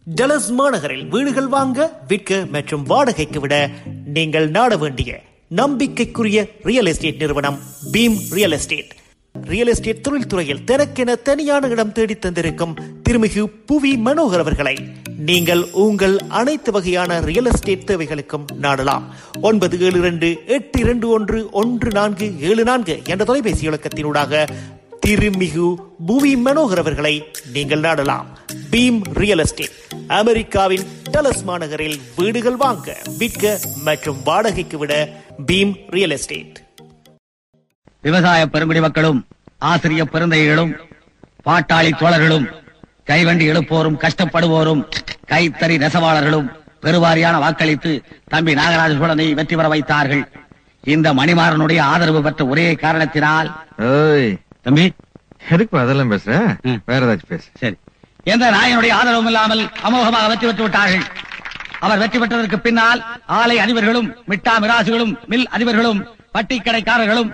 டலஸ் மாநகரில் வீடுகள் வாங்க விற்க மற்றும் வாடகைக்கு விட நீங்கள் நாட வேண்டிய நம்பிக்கைக்குரிய ரியல் எஸ்டேட் நிறுவனம் Bheem real estate real estate தொழில்துறையில் தனக்கென தனியான இடம் தேடி தந்திருக்கும் திருமிகு புவி மனோகர் அவர்களை நீங்கள் உங்கள் அனைத்து வகையான ரியல் எஸ்டேட் தேவைகளுக்கும் நாடலாம் ஒன்பது ஏழு இரண்டு எட்டு இரண்டு ஒன்று ஒன்று நான்கு ஏழு நான்கு என்ற தொலைபேசி இலக்கத்தினூடாக திருமிகு புவி மனோகர் அவர்களை நீங்கள் நாடலாம் பீம் ரியல் எஸ்டேட் அமெரிக்காவின் டலஸ் மாநகரில் வீடுகள் வாங்க விற்க மற்றும் வாடகைக்கு விட பீம் ரியல் எஸ்டேட் விவசாய பெருங்குடி மக்களும் ஆசிரிய பெருந்தைகளும் பாட்டாளி தோழர்களும் கைவண்டி எழுப்போரும் கஷ்டப்படுவோரும் கைத்தறி நெசவாளர்களும் பெருவாரியான வாக்களித்து தம்பி நாகராஜ சோழனை வெற்றி பெற வைத்தார்கள் இந்த மணிமாறனுடைய ஆதரவு பெற்ற ஒரே காரணத்தினால் ஓய் தம்பி எதுக்கு அதெல்லாம் பேசுற ம். வேற ஏதாச்சும் பேசு சரி எந்த நாயனுடைய ஆதரவும் இல்லாமல் அமோகமாக வெற்றி பெற்று விட்டார்கள் அவர் வெற்றி பெற்றதற்கு பின்னால் ஆலை அதிபர்களும் மிட்டா மிராசுகளும் மில் அதிபர்களும் பட்டிக்கடைக்காரர்களும்